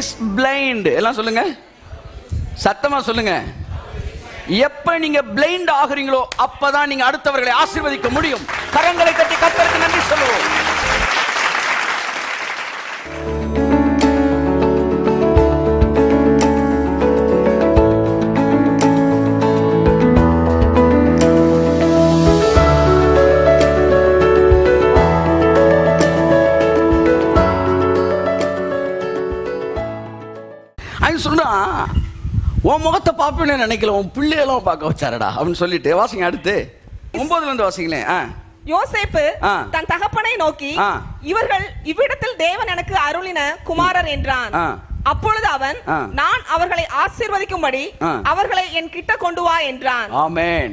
Is blind எல்லாம் சொல்லுங்க சத்தமா சொல்லுங்க எப்ப நீங்க பிளைண்ட் ஆகுறீங்களோ அப்பதான் நீங்க அடுத்தவர்களை ஆசீர்வதிக்க முடியும் கரங்களை தட்டி கத்தருக்கு நன்றி சொல்லுவோம் அவன் சொல்றான் உன் முகத்தை பார்ப்பேன்னு நினைக்கல உன் பிள்ளையெல்லாம் பார்க்க வச்சாரடா அப்படின்னு சொல்லிட்டு வாசிங்க அடுத்து ஒன்பதுல இருந்து வாசிங்களேன் ஆ யோசேப்பு ஆ. தன் தகப்பனை நோக்கி ஆ. இவர்கள் இவ்விடத்தில் தேவன் எனக்கு அருளின குமாரர் என்றான் ஆ. அப்பொழுது அவன் ஆ. நான் அவர்களை ஆசீர்வதிக்கும்படி ஆ. அவர்களை என் கிட்ட கொண்டு வா என்றான் ஆமென்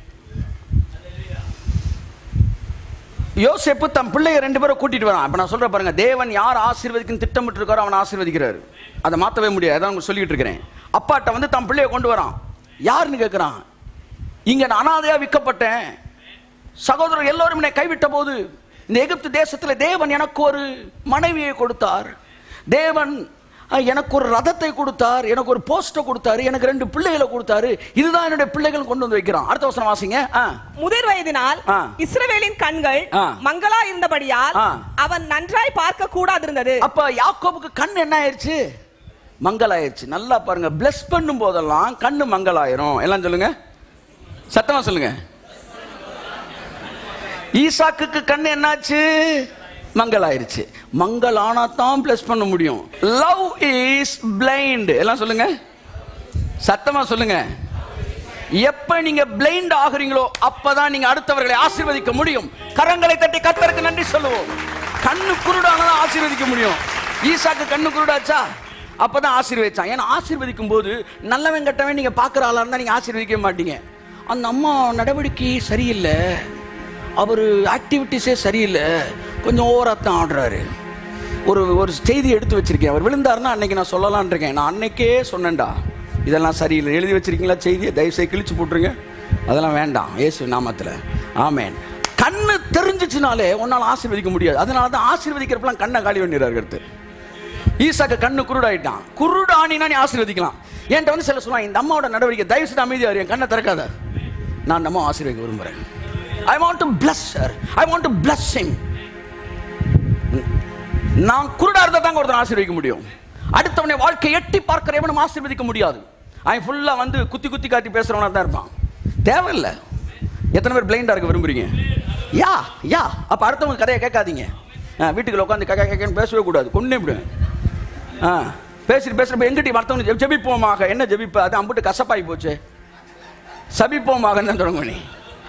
யோசேப்பு தன் பிள்ளைய ரெண்டு பேரும் கூட்டிட்டு வரான் இப்ப நான் சொல்றேன் பாருங்க தேவன் யார் ஆசீர்வதிக்கும் திட்டமிட்டு இருக்காரோ அவன் ஆசீர்வதிக்கிறாரு அதை மாத்தவே முடியாது அதான் உங்களுக்கு சொல்லிட்டு இருக்கிறேன் அப்பாட்ட வந்து தன் பிள்ளைய கொண்டு வரான் யாருன்னு கேட்கிறான் இங்க நான் அனாதையா விற்கப்பட்டேன் சகோதரர் எல்லோரும் என்னை கைவிட்ட போது இந்த எகிப்து தேசத்துல தேவன் எனக்கு ஒரு மனைவியை கொடுத்தார் தேவன் அஹ், எனக்கு ஒரு ரதத்தை கொடுத்தார் எனக்கு ஒரு போஸ்டை கொடுத்தாரு எனக்கு ரெண்டு பிள்ளைகளை கொடுத்தாரு இதுதான் என்னுடைய பிள்ளைகள் கொண்டு வந்து வைக்கிறான் அடுத்த வசனம் வாசிங்க ஆ. முதிர் வயதினால் ஆ. இஸ்ரவேலின் கண்கள் ஆ. மங்களா இருந்தபடியால் ஆ. அவன் நன்றாய் பார்க்க கூடாதிருந்தது அப்ப யாக்கோபுக்கு கண் என்ன ஆயிருச்சு மங்கலாயிருச்சு நல்லா பாருங்க பிளஸ் பண்ணும் போதெல்லாம் கண்ணு மங்கலாயிரும் எல்லாம் சொல்லுங்க சத்தமா சொல்லுங்க ஈசாக்குக்கு கண் என்னாச்சு மங்கலாயிருச்சு மங்களானா தான் பிளஸ் பண்ண முடியும் லவ் இஸ் பிளைண்ட் எல்லாம் சொல்லுங்க சத்தமா சொல்லுங்க எப்ப நீங்க பிளைண்ட் ஆகுறீங்களோ அப்பதான் நீங்க அடுத்தவர்களை ஆசீர்வதிக்க முடியும் கரங்களை தட்டி கத்தருக்கு நன்றி சொல்லுவோம் கண்ணு குருடானதான் ஆசீர்வதிக்க முடியும் ஈசாக்கு கண்ணு குருடாச்சா அப்பதான் ஆசீர்வதிச்சான் ஏன்னா ஆசீர்வதிக்கும் போது நல்லவன் கெட்டவன் நீங்க பாக்குற ஆளா இருந்தா நீங்க ஆசீர்வதிக்க மாட்டீங்க அந்த அம்மா நடவடிக்கை சரியில்லை அவர் ஆக்டிவிட்டிஸே சரியில்லை கொஞ்சம் ஓவராத்தான் ஆடுறாரு ஒரு ஒரு செய்தி எடுத்து வச்சிருக்கேன் அவர் விழுந்தாருன்னா அன்னைக்கு நான் சொல்லலாம்னு இருக்கேன் நான் அன்னைக்கே சொன்னேன்டா இதெல்லாம் சரியில்லை எழுதி வச்சிருக்கீங்களா செய்தியை தயவுசெய்து கிழிச்சு போட்டுருங்க அதெல்லாம் வேண்டாம் இயேசு நாமத்தில் ஆமென் கண்ணு தெரிஞ்சிச்சுனாலே உன்னால் ஆசீர்வதிக்க முடியாது அதனால தான் ஆசீர்வதிக்கிறப்பெல்லாம் கண்ணை காலி பண்ணிடுறாரு கருத்து ஈசாக்கு கண்ணு குருடாயிட்டான் குருடானினா நீ ஆசீர்வதிக்கலாம் என்கிட்ட வந்து சில சொல்லுவாங்க இந்த அம்மாவோட நடவடிக்கை தயவு செய்து அமைதியா இரு, என் கண்ணை திறக்காத நான் அந்த அம்மா ஆசீர்வதிக்க விரும்புறேன் I want to bless her I want to bless him நான் குருடா இருந்தா தாங்க ஒருத்தன் ஆசீர்வதிக்க முடியும் அடுத்தவனை வாழ்க்கை எட்டி பார்க்கிற எவனும் ஆசீர்வதிக்க முடியாது அவன் ஃபுல்லா வந்து குத்தி குத்தி காட்டி பேசுறவனா தான் இருப்பான் தேவையில்லை எத்தனை பேர் பிளைண்டா இருக்க விரும்புறீங்க யா யா அப்ப அடுத்தவங்க கதையை கேட்காதீங்க ஆ, வீட்டுக்குள்ள உட்காந்து கக்க கக்கன்னு பேசவே கூடாது கொண்டே விடுவேன் ஆ பேசிட்டு பேசுறப்ப எங்கிட்ட மற்றவங்க ஜெபி- ஜெபிப்போமாக என்ன ஜெபிப்ப அது அம்பிட்டு கசப்பாகி போச்சு சபிப்போமாக தான் தொடங்க நீ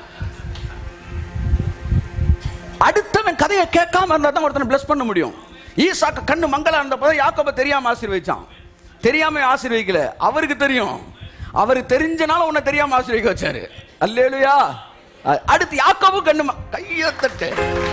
அடுத்தவன் கதையை கேட்காம இருந்தா தான் ஒருத்தனை பிளஸ் பண்ண முடியும் ஈசாக்கு கண்ணு மங்களா இருந்தப்போ யாக்கோப தெரியாம ஆசீர்வதிச்சான் தெரியாம ஆசீர்வதிக்கல அவருக்கு தெரியும் அவருக்கு தெரிஞ்சனால உன்னை தெரியாம ஆசீர்வதிக்க வச்சாரு அல்லேலுயா அ- அடுத்து யாக்கோபு கண்ணு ம- கையை தட்டு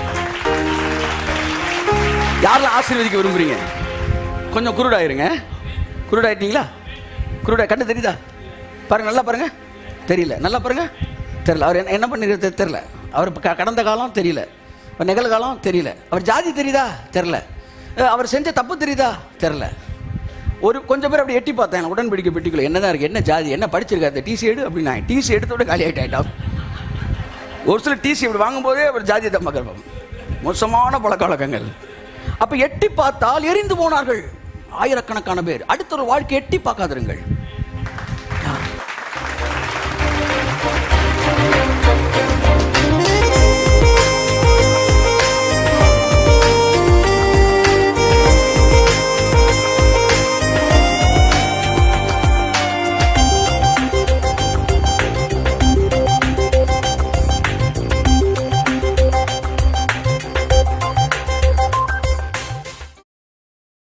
யாரெல்லாம் ஆசீர்வதிக்க விரும்புறீங்க கொஞ்சம் குருடாயிருங்க குருடாயிட்டீங்களா குருடா கண்ணு தெரியுதா பாருங்க நல்லா பாருங்க தெரியல நல்லா பாருங்க தெரியல அவர் என்ன என்ன பண்ணிருக்கிறது தெரியல அவர் இப்ப க- கடந்த காலம் தெரியல அவர் நிகழ்காலம் தெரியல அவர் ஜாதி தெரியுதா தெரியல அஹ் அவர் செஞ்ச தப்பு தெரியுதா தெரியல ஒரு கொஞ்சம் பேர் அப்படி எட்டி பார்த்தேன் உடன்படிக்கை பெட்டிக்குள்ள என்னதான் இருக்கு என்ன ஜாதி என்ன படிச்சிருக்காரு டிசி எடு அப்படின்னா டிசி எடுத்தோட காலி ஆயிட்டா ஒரு சில டிசி இப்படி வாங்கும்போதே அவர் ஜாதியை தான் பார்க்குறோம் மோசமான பழக்க வழக்கங்கள் அப்ப எட்டி பார்த்தால் எரிந்து போனார்கள் ஆயிரக்கணக்கான பேர் அடுத்த ஒரு வாழ்க்கை எட்டி பார்க்காதிருங்கள்